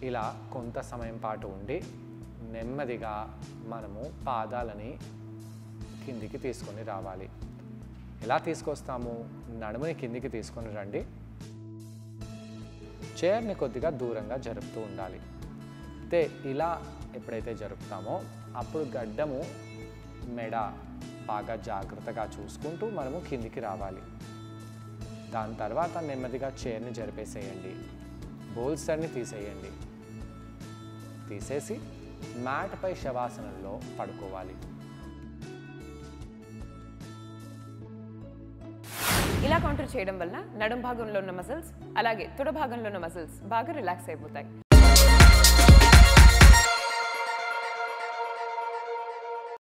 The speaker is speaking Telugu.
ఇలా కొంత సమయం పాటు ఉండి నెమ్మదిగా మనము పాదాలని కిందికి తీసుకొని రావాలి ఎలా తీసుకొస్తాము నడుముని కిందికి తీసుకొని రండి చైర్ని కొద్దిగా దూరంగా జరుపుతూ ఉండాలి అయితే ఇలా ఎప్పుడైతే జరుపుతామో అప్పుడు గడ్డము మెడ బాగా జాగ్రత్తగా చూసుకుంటూ మనము కిందికి రావాలి దాని తర్వాత నెమ్మదిగా చైర్ని జరిపేసేయండి బోల్స్టర్ని తీసేయండి తీసేసి మ్యాట్పై శవాసనంలో పడుకోవాలి ఇలా కౌంటర్ చేయడం వల్ల నడుం భాగంలో ఉన్న మసిల్స్ అలాగే తొడ భాగంలో ఉన్న మసిల్స్ బాగా రిలాక్స్ అయిపోతాయి